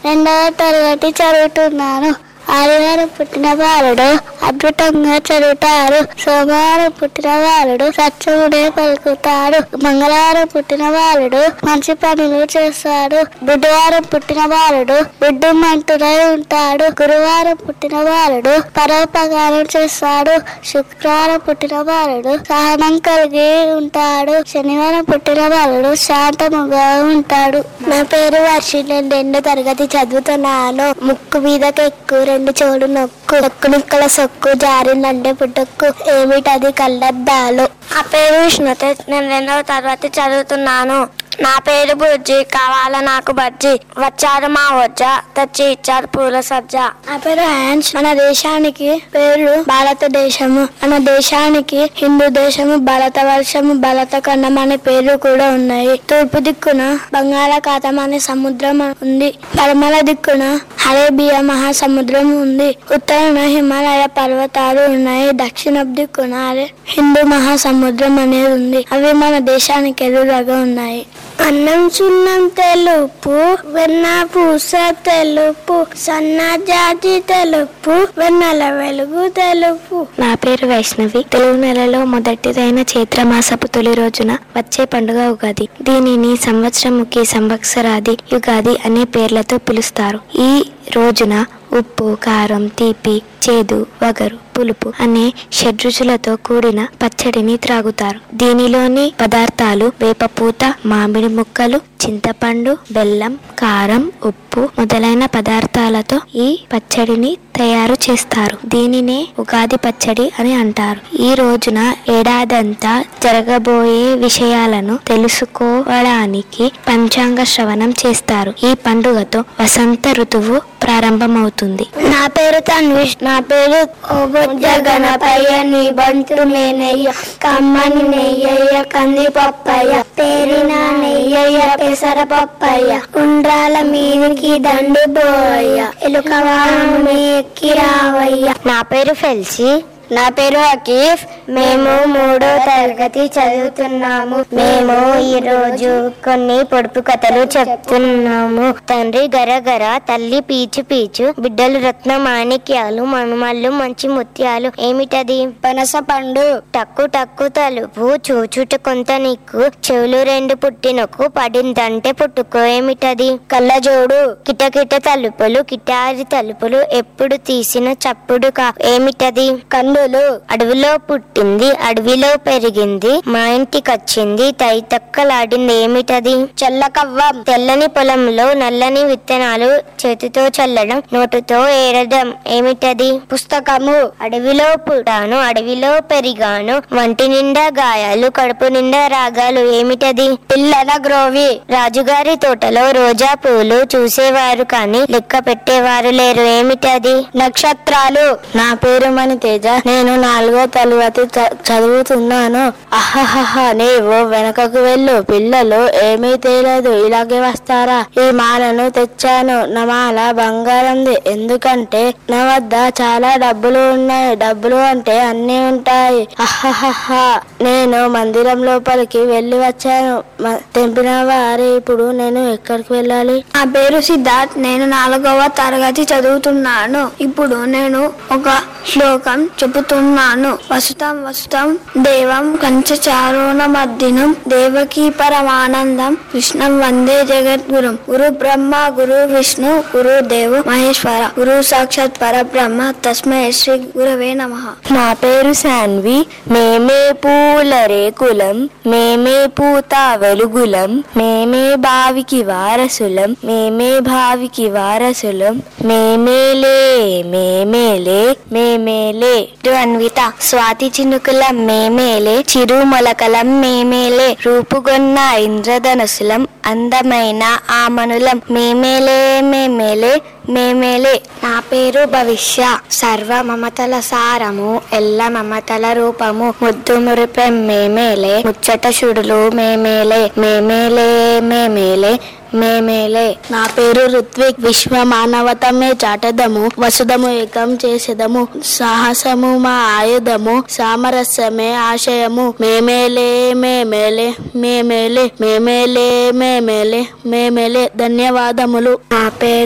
రెండవ తరగతి చదువుతున్నాను ఆదివారం పుట్టిన బాలుడు అద్భుతంగా చదువుతాడు సోమవారం పుట్టిన బాలుడు సత్యముడే పలుకుతాడు మంగళవారం పుట్టిన బాలుడు మంచి పనులు చేస్తాడు బుధవారం పుట్టిన బాలుడు బుద్ధుమంతుడై ఉంటాడు గురువారం పుట్టిన బాలుడు పరోపకారం చేస్తాడు శుక్రవారం పుట్టిన బాలుడు సహనం కలిగి ఉంటాడు శనివారం పుట్టిన బాలుడు శాంతముగా ఉంటాడు నా పేరు వర్షి నేను రెండో తరగతి చదువుతున్నాను ముక్కు మీదకి ఎక్కువ రెండు చెవులు నొక్కు నొక్కు నిక్కల సొక్కు జారిందంటే పుట్టక్కు ఏమిటది కళ్ళద్దాలు ఆ పేరు విష్ణుత నేను రెండవ తరగతి చదువుతున్నాను నా పేరు బుజ్జి కావాల నాకు బజ్జి వచ్చారు మా వజ్జ తెచ్చి ఇచ్చారు పూల సజ్జ నా పేరు హ్యాన్స్ మన దేశానికి పేరు భారతదేశము మన దేశానికి హిందూ దేశము భారతవర్షము భారత ఖండం అనే పేర్లు కూడా ఉన్నాయి తూర్పు దిక్కున బంగాళాఖాతం అనే సముద్రం ఉంది పడమల దిక్కున అరేబియా మహాసముద్రం ఉంది ఉత్తరాన హిమాలయ పర్వతాలు ఉన్నాయి దక్షిణ దిక్కున అరే హిందూ మహాసముద్రం అనేది ఉంది అవి మన దేశానికి ఎదురుగా ఉన్నాయి అన్నం సున్నం తెలుపు వెన్న పూస తెలుపు సన్న జాతి తెలుపు వెన్నెల వెలుగు తెలుపు నా పేరు వైష్ణవి తెలుగు నెలలో మొదటిదైన చైత్రమాసపు తొలి రోజున వచ్చే పండుగ ఉగాది దీనిని సంవత్సరముకి సంవత్సరాది యుగాది అనే పేర్లతో పిలుస్తారు ఈ రోజున ఉప్పు కారం తీపి చేదు వగరు పులుపు అనే షడ్రుచులతో కూడిన పచ్చడిని త్రాగుతారు దీనిలోని పదార్థాలు వేపపూత మామిడి ముక్కలు చింతపండు బెల్లం కారం ఉప్పు మొదలైన పదార్థాలతో ఈ పచ్చడిని తయారు చేస్తారు దీనినే ఉగాది పచ్చడి అని అంటారు ఈ రోజున ఏడాదంతా జరగబోయే విషయాలను తెలుసుకోవడానికి పంచాంగ శ్రవణం చేస్తారు ఈ పండుగతో వసంత ఋతువు ప్రారంభమవుతుంది నా పేరు తన్విష్ నా పేరు ఓబొజ్జ గణపయ్య నీ బంతు నేనయ్య కమ్మని నెయ్యయ్య కంది పప్పయ్య పేరిన నెయ్యయ్య పెసర పప్పయ్య ఉండ్రాల మీదికి దండు బోయ్య ఎలుక వాహనం ఎక్కి రావయ్య నా పేరు ఫెల్సి నా పేరు అకీఫ్ మేము మూడో తరగతి చదువుతున్నాము మేము ఈ రోజు కొన్ని పొడుపు కథలు చెప్తున్నాము తండ్రి గరగర తల్లి పీచు పీచు బిడ్డలు రత్న మాణిక్యాలు మనుమళ్ళు మంచి ముత్యాలు ఏమిటది పనస పండు టక్కు టక్కు తలుపు చూచుట కొంత నీకు చెవులు రెండు పుట్టినకు పడిందంటే పుట్టుకో ఏమిటది కళ్ళజోడు కిటకిట తలుపులు కిటారి తలుపులు ఎప్పుడు తీసిన చప్పుడు కా ఏమిటది కందులు అడవిలో పుట్టింది అడవిలో పెరిగింది మా ఇంటికొచ్చింది తైతక్కలాడింది ఏమిటది చల్లకవ్వం తెల్లని పొలంలో నల్లని విత్తనాలు చేతితో చల్లడం నోటుతో ఏరడం ఏమిటది పుస్తకము అడవిలో పుట్టాను అడవిలో పెరిగాను వంటి నిండా గాయాలు కడుపు నిండా రాగాలు ఏమిటది పిల్లల గ్రోవి రాజుగారి తోటలో రోజా పూలు చూసేవారు కానీ లెక్క పెట్టేవారు లేరు ఏమిటది నక్షత్రాలు నా పేరు మణి తేజ నేను నాలుగో తరగతి చ- చదువుతున్నాను అహహహ నీవు వెనకకు వెళ్ళు పిల్లలు ఏమీ తేలేదు ఇలాగే వస్తారా ఈ మాలను తెచ్చాను నా మాల బంగారంది ఎందుకంటే నా వద్ద చాలా డబ్బులు ఉన్నాయి డబ్బులు అంటే అన్ని ఉంటాయి అహహహ నేను మందిరం లోపలికి వెళ్ళి వచ్చాను మ- తెంపిన వారి ఇప్పుడు నేను ఎక్కడికి వెళ్ళాలి నా పేరు సిద్ధార్థ్ నేను నాలుగవ తరగతి చదువుతున్నాను ఇప్పుడు నేను ఒక శ్లోకం చెబుతున్నాను వసుతం వసుతం దేవం కంచచారోణ మర్దినం దేవకీ పరమానందం కృష్ణం వందే జగద్గురుం గురు బ్రహ్మ గురు విష్ణు గురు దేవు మహేశ్వర గురు సాక్షాత్ పరబ్రహ్మ తస్మై శ్రీ గురవే నమః నా పేరు శాన్వి మేమే పూల రేకులం మేమే పూత వెలుగులం మేమే బావికి వారసులం మేమే భావికి వారసులం మేమేలే మేమేలే మేమేలే ఇటు అన్విత స్వాతి చినుకులం మేమేలే చిరు మొలకలం మేమేలే రూపుగొన్న ఇంద్రధనుసులం అందమైన ఆమనులం మేమేలే మేమేలే మేమేలే నా పేరు భవిష్య సర్వ మమతల సారము ఎల్ల మమతల రూపము ముద్దు మురిపెం మేమేలే ముచ్చట షుడులు మేమేలే మేమేలే మేమేలే మేమేలే నా పేరు ఋత్విక్ విశ్వ మానవతమే చాటదము వసుదము ఏకం చేసేదము సాహసము మా ఆయుధము సామరస్యమే ఆశయము మేమేలే మేమేలే మేమేలే మేమేలే మేమేలే మేమేలే ధన్యవాదములు నా పేరు